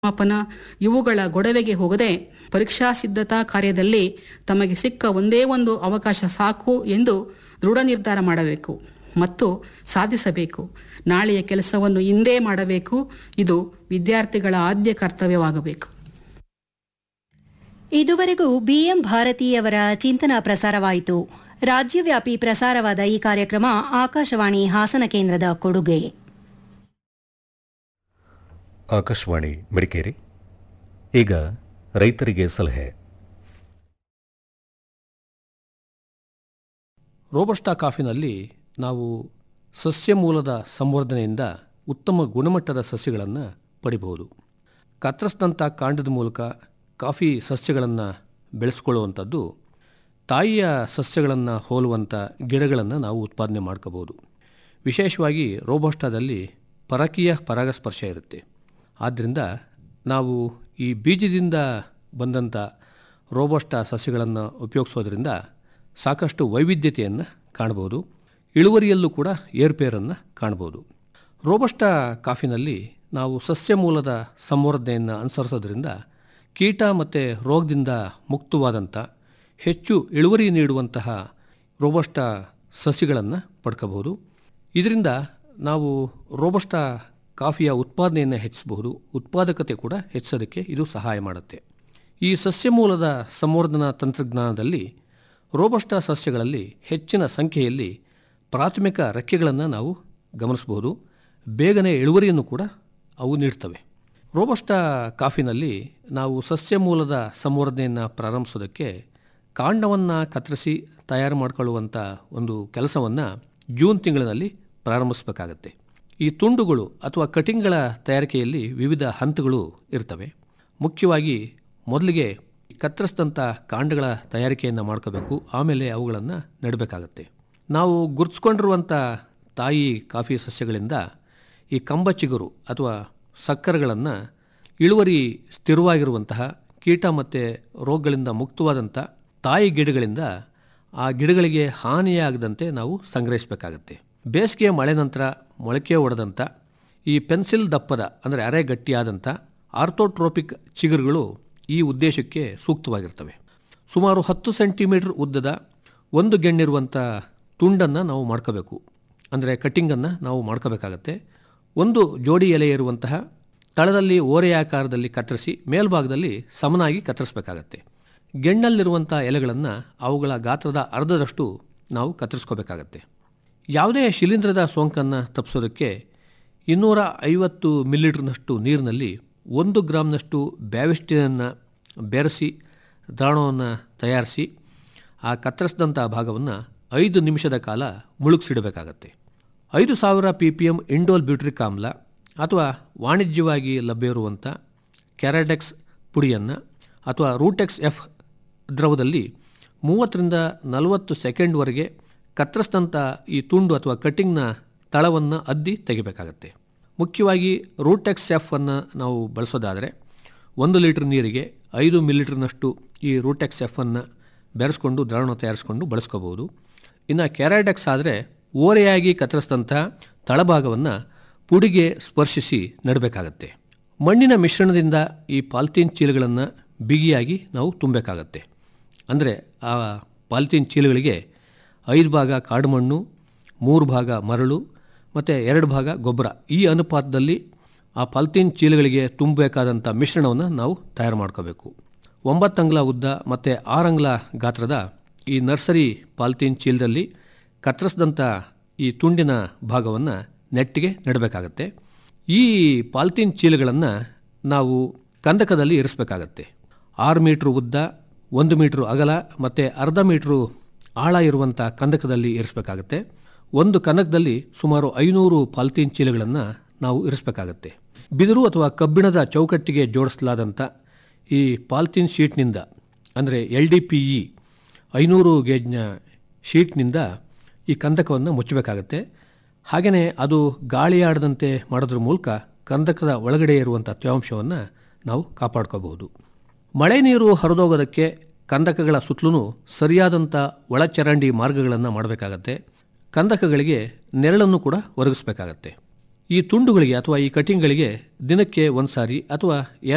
ಮಾಪನ ಇವುಗಳ ಗೊಡವೆಗೆ ಹೋಗದೆ ಪರೀಕ್ಷಾ ಸಿದ್ಧತಾ ಕಾರ್ಯದಲ್ಲಿ ತಮಗೆ ಸಿಕ್ಕ ಒಂದೇ ಒಂದು ಅವಕಾಶ ಸಾಕು ಎಂದು ದೃಢ ನಿರ್ಧಾರ ಮಾಡಬೇಕು ಮತ್ತು ಸಾಧಿಸಬೇಕು ನಾಳೆಯ ಕೆಲಸವನ್ನು ಇಂದೇ ಮಾಡಬೇಕು ಇದು ವಿದ್ಯಾರ್ಥಿಗಳ ಆದ್ಯ ಕರ್ತವ್ಯವಾಗಬೇಕು ಇದುವರೆಗೂ ಬಿಎಂ ಭಾರತಿಯವರ ಚಿಂತನ ಪ್ರಸಾರವಾಯಿತು ರಾಜ್ಯವ್ಯಾಪಿ ಪ್ರಸಾರವಾದ ಈ ಕಾರ್ಯಕ್ರಮ ಆಕಾಶವಾಣಿ ಹಾಸನ ಕೇಂದ್ರದ ಕೊಡುಗೆ ಆಕಾಶವಾಣಿ ಮಡಿಕೇರಿ ಈಗ ರೈತರಿಗೆ ಸಲಹೆ ರೋಬಸ್ಟಾ ಕಾಫಿನಲ್ಲಿ ನಾವು ಸಸ್ಯ ಮೂಲದ ಸಂವರ್ಧನೆಯಿಂದ ಉತ್ತಮ ಗುಣಮಟ್ಟದ ಸಸ್ಯಗಳನ್ನು ಪಡಿಬಹುದು ಕತ್ರಸ್ದಂಥ ಕಾಂಡದ ಮೂಲಕ ಕಾಫಿ ಸಸ್ಯಗಳನ್ನು ಬೆಳೆಸ್ಕೊಳ್ಳುವಂಥದ್ದು ತಾಯಿಯ ಸಸ್ಯಗಳನ್ನು ಹೋಲುವಂಥ ಗಿಡಗಳನ್ನು ನಾವು ಉತ್ಪಾದನೆ ಮಾಡ್ಕೋಬೋದು ವಿಶೇಷವಾಗಿ ರೋಬಸ್ಟಾದಲ್ಲಿ ಪರಕೀಯ ಪರಾಗಸ್ಪರ್ಶ ಇರುತ್ತೆ ಆದ್ದರಿಂದ ನಾವು ಈ ಬೀಜದಿಂದ ಬಂದಂಥ ರೋಬಸ್ಟಾ ಸಸ್ಯಗಳನ್ನು ಉಪಯೋಗಿಸೋದ್ರಿಂದ ಸಾಕಷ್ಟು ವೈವಿಧ್ಯತೆಯನ್ನು ಕಾಣ್ಬೋದು ಇಳುವರಿಯಲ್ಲೂ ಕೂಡ ಏರ್ಪೇರನ್ನು ಕಾಣ್ಬೋದು ರೋಬಸ್ಟಾ ಕಾಫಿನಲ್ಲಿ ನಾವು ಸಸ್ಯ ಮೂಲದ ಸಂವರ್ಧನೆಯನ್ನು ಅನುಸರಿಸೋದ್ರಿಂದ ಕೀಟ ಮತ್ತು ರೋಗದಿಂದ ಮುಕ್ತವಾದಂಥ ಹೆಚ್ಚು ಇಳುವರಿ ನೀಡುವಂತಹ ರೋಬಸ್ಟಾ ಸಸಿಗಳನ್ನು ಪಡ್ಕೋಬಹುದು ಇದರಿಂದ ನಾವು ರೋಬಸ್ಟಾ ಕಾಫಿಯ ಉತ್ಪಾದನೆಯನ್ನು ಹೆಚ್ಚಿಸಬಹುದು ಉತ್ಪಾದಕತೆ ಕೂಡ ಹೆಚ್ಚೋದಕ್ಕೆ ಇದು ಸಹಾಯ ಮಾಡುತ್ತೆ ಈ ಸಸ್ಯ ಮೂಲದ ಸಂವರ್ಧನಾ ತಂತ್ರಜ್ಞಾನದಲ್ಲಿ ರೋಬಸ್ಟಾ ಸಸ್ಯಗಳಲ್ಲಿ ಹೆಚ್ಚಿನ ಸಂಖ್ಯೆಯಲ್ಲಿ ಪ್ರಾಥಮಿಕ ರೆಕ್ಕೆಗಳನ್ನು ನಾವು ಗಮನಿಸಬಹುದು ಬೇಗನೆ ಇಳುವರಿಯನ್ನು ಕೂಡ ಅವು ನೀಡ್ತವೆ ರೋಬಸ್ಟಾ ಕಾಫಿನಲ್ಲಿ ನಾವು ಸಸ್ಯ ಮೂಲದ ಸಂವರ್ಧನೆಯನ್ನು ಪ್ರಾರಂಭಿಸೋದಕ್ಕೆ ಕಾಂಡವನ್ನು ಕತ್ತರಿಸಿ ತಯಾರು ಮಾಡಿಕೊಳ್ಳುವಂಥ ಒಂದು ಕೆಲಸವನ್ನು ಜೂನ್ ತಿಂಗಳಿನಲ್ಲಿ ಪ್ರಾರಂಭಿಸಬೇಕಾಗತ್ತೆ ಈ ತುಂಡುಗಳು ಅಥವಾ ಕಟಿಂಗ್ಗಳ ತಯಾರಿಕೆಯಲ್ಲಿ ವಿವಿಧ ಹಂತಗಳು ಇರ್ತವೆ ಮುಖ್ಯವಾಗಿ ಮೊದಲಿಗೆ ಕತ್ತರಿಸಿದಂಥ ಕಾಂಡಗಳ ತಯಾರಿಕೆಯನ್ನು ಮಾಡ್ಕೋಬೇಕು ಆಮೇಲೆ ಅವುಗಳನ್ನು ನೆಡಬೇಕಾಗತ್ತೆ ನಾವು ಗುರುತಿಸ್ಕೊಂಡಿರುವಂಥ ತಾಯಿ ಕಾಫಿ ಸಸ್ಯಗಳಿಂದ ಈ ಕಂಬ ಚಿಗುರು ಅಥವಾ ಸಕ್ಕರೆಗಳನ್ನು ಇಳುವರಿ ಸ್ಥಿರವಾಗಿರುವಂತಹ ಕೀಟ ಮತ್ತು ರೋಗಗಳಿಂದ ಮುಕ್ತವಾದಂಥ ತಾಯಿ ಗಿಡಗಳಿಂದ ಆ ಗಿಡಗಳಿಗೆ ಹಾನಿಯಾಗದಂತೆ ನಾವು ಸಂಗ್ರಹಿಸಬೇಕಾಗತ್ತೆ ಬೇಸಿಗೆಯ ಮಳೆ ನಂತರ ಮೊಳಕೆ ಹೊಡೆದಂಥ ಈ ಪೆನ್ಸಿಲ್ ದಪ್ಪದ ಅಂದರೆ ಅರೆ ಗಟ್ಟಿಯಾದಂಥ ಆರ್ಥೋಟ್ರೋಪಿಕ್ ಚಿಗುರುಗಳು ಈ ಉದ್ದೇಶಕ್ಕೆ ಸೂಕ್ತವಾಗಿರ್ತವೆ ಸುಮಾರು ಹತ್ತು ಸೆಂಟಿಮೀಟರ್ ಉದ್ದದ ಒಂದು ಗೆಣ್ಣಿರುವಂಥ ತುಂಡನ್ನು ನಾವು ಮಾಡ್ಕೋಬೇಕು ಅಂದರೆ ಕಟ್ಟಿಂಗನ್ನು ನಾವು ಮಾಡ್ಕೋಬೇಕಾಗತ್ತೆ ಒಂದು ಜೋಡಿ ಎಲೆ ಇರುವಂತಹ ತಳದಲ್ಲಿ ಓರೆಯಾಕಾರದಲ್ಲಿ ಕತ್ತರಿಸಿ ಮೇಲ್ಭಾಗದಲ್ಲಿ ಸಮನಾಗಿ ಕತ್ತರಿಸಬೇಕಾಗತ್ತೆ ಗೆಣ್ಣಲ್ಲಿರುವಂಥ ಎಲೆಗಳನ್ನು ಅವುಗಳ ಗಾತ್ರದ ಅರ್ಧದಷ್ಟು ನಾವು ಕತ್ತರಿಸ್ಕೋಬೇಕಾಗತ್ತೆ ಯಾವುದೇ ಶಿಲೀಂಧ್ರದ ಸೋಂಕನ್ನು ತಪ್ಪಿಸೋದಕ್ಕೆ ಇನ್ನೂರ ಐವತ್ತು ಮಿಲಿಲೀಟ್ರ್ನಷ್ಟು ನೀರಿನಲ್ಲಿ ಒಂದು ಗ್ರಾಮ್ನಷ್ಟು ಬ್ಯಾವಿಸ್ಟಿನನ್ನು ಬೆರೆಸಿ ದ್ರಾವಣವನ್ನು ತಯಾರಿಸಿ ಆ ಕತ್ತರಿಸಿದಂಥ ಭಾಗವನ್ನು ಐದು ನಿಮಿಷದ ಕಾಲ ಮುಳುಗಿಸಿಡಬೇಕಾಗತ್ತೆ ಐದು ಸಾವಿರ P P M indole butyric ಆಮ್ಲ ಅಥವಾ ವಾಣಿಜ್ಯವಾಗಿ ಲಭ್ಯವಿರುವಂಥ ಕ್ಯಾರಾಡೆಕ್ಸ್ ಪುಡಿಯನ್ನು ಅಥವಾ ರೂಟೆಕ್ಸ್ ಎಫ್ ದ್ರವದಲ್ಲಿ ಮೂವತ್ತರಿಂದ ನಲವತ್ತು ಸೆಕೆಂಡ್ವರೆಗೆ ಕತ್ತರಿಸಿದಂಥ ಈ ತುಂಡು ಅಥವಾ ಕಟ್ಟಿಂಗ್ನ ತಳವನ್ನು ಅದ್ದಿ ತೆಗಿಬೇಕಾಗತ್ತೆ ಮುಖ್ಯವಾಗಿ ರೂಟೆಕ್ಸ್ ಎಫ್ ಅನ್ನು ನಾವು ಬಳಸೋದಾದರೆ ಒಂದು ಲೀಟ್ರ್ ನೀರಿಗೆ ಐದು ಮಿಲಿಲೀಟ್ರ್ನಷ್ಟು ಈ ರೂಟೆಕ್ಸ್ ಎಫ್ ಅನ್ನು ಬೆರೆಸ್ಕೊಂಡು ದ್ರಾವಣ ತಯಾರಿಸ್ಕೊಂಡು ಬಳಸ್ಕೋಬೋದು ಇನ್ನು ಕ್ಯಾರಾಡೆಕ್ಸ್ ಆದರೆ ಓರೆಯಾಗಿ ಕತ್ತರಿಸಿದಂಥ ತಳಭಾಗವನ್ನು ಪುಡಿಗೆ ಸ್ಪರ್ಶಿಸಿ ನೆಡಬೇಕಾಗತ್ತೆ ಮಣ್ಣಿನ ಮಿಶ್ರಣದಿಂದ ಈ ಪಾಲಿಥೀನ್ ಚೀಲಗಳನ್ನು ಬಿಗಿಯಾಗಿ ನಾವು ತುಂಬಬೇಕಾಗತ್ತೆ ಅಂದರೆ ಆ ಪಾಲಿಥೀನ್ ಚೀಲಗಳಿಗೆ ಐದು ಭಾಗ ಕಾಡು ಮಣ್ಣು ಮೂರು ಭಾಗ ಮರಳು ಮತ್ತು ಎರಡು ಭಾಗ ಗೊಬ್ಬರ ಈ ಅನುಪಾತದಲ್ಲಿ ಆ ಪಾಲಿಥೀನ್ ಚೀಲಗಳಿಗೆ ತುಂಬಬೇಕಾದಂಥ ಮಿಶ್ರಣವನ್ನು ನಾವು ತಯಾರು ಮಾಡ್ಕೋಬೇಕು ಒಂಬತ್ತು ಅಂಗ್ಲ ಉದ್ದ ಮತ್ತು ಆರು ಅಂಗ್ಲ ಗಾತ್ರದ ಈ ನರ್ಸರಿ ಪಾಲಿಥೀನ್ ಚೀಲದಲ್ಲಿ ಕತ್ತರಿಸಿದಂಥ ಈ ತುಂಡಿನ ಭಾಗವನ್ನು ನೆಟ್ಟಿಗೆ ನೆಡಬೇಕಾಗತ್ತೆ ಈ ಪಾಲಿಥೀನ್ ಚೀಲಗಳನ್ನು ನಾವು ಕಂದಕದಲ್ಲಿ ಇರಿಸಬೇಕಾಗತ್ತೆ ಆರು ಮೀಟ್ರ್ ಉದ್ದ ಒಂದು ಮೀಟ್ರು ಅಗಲ ಮತ್ತು ಅರ್ಧ ಮೀಟ್ರು ಆಳ ಇರುವಂಥ ಕಂದಕದಲ್ಲಿ ಇರಿಸಬೇಕಾಗತ್ತೆ ಒಂದು ಕನಕದಲ್ಲಿ ಸುಮಾರು ಐನೂರು ಪಾಲಿಥೀನ್ ಚೀಲಗಳನ್ನು ನಾವು ಇರಿಸಬೇಕಾಗತ್ತೆ ಬಿದಿರು ಅಥವಾ ಕಬ್ಬಿಣದ ಚೌಕಟ್ಟಿಗೆ ಜೋಡಿಸಲಾದಂಥ ಈ ಪಾಲಿಥೀನ್ ಶೀಟ್ನಿಂದ ಅಂದರೆ ಎಲ್ ಡಿ ಪಿ ಇ ಐನೂರು ಗೇಜ್ನ ಶೀಟ್ನಿಂದ ಈ ಕಂದಕವನ್ನು ಮುಚ್ಚಬೇಕಾಗತ್ತೆ ಹಾಗೆಯೇ ಅದು ಗಾಳಿಯಾಡದಂತೆ ಮಾಡೋದ್ರ ಮೂಲಕ ಕಂದಕದ ಒಳಗಡೆ ಇರುವಂಥ ತೇವಾಂಶವನ್ನು ನಾವು ಕಾಪಾಡ್ಕೋಬಹುದು ಮಳೆ ನೀರು ಹರಿದೋಗೋದಕ್ಕೆ ಕಂದಕಗಳ ಸುತ್ತಲೂ ಸರಿಯಾದಂಥ ಒಳಚರಂಡಿ ಮಾರ್ಗಗಳನ್ನು ಮಾಡಬೇಕಾಗತ್ತೆ ಕಂದಕಗಳಿಗೆ ನೆರಳನ್ನು ಕೂಡ ಒದಗಿಸಬೇಕಾಗತ್ತೆ ಈ ತುಂಡುಗಳಿಗೆ ಅಥವಾ ಈ ಕಟಿಂಗ್ಗಳಿಗೆ ದಿನಕ್ಕೆ ಒಂದು ಸಾರಿ ಅಥವಾ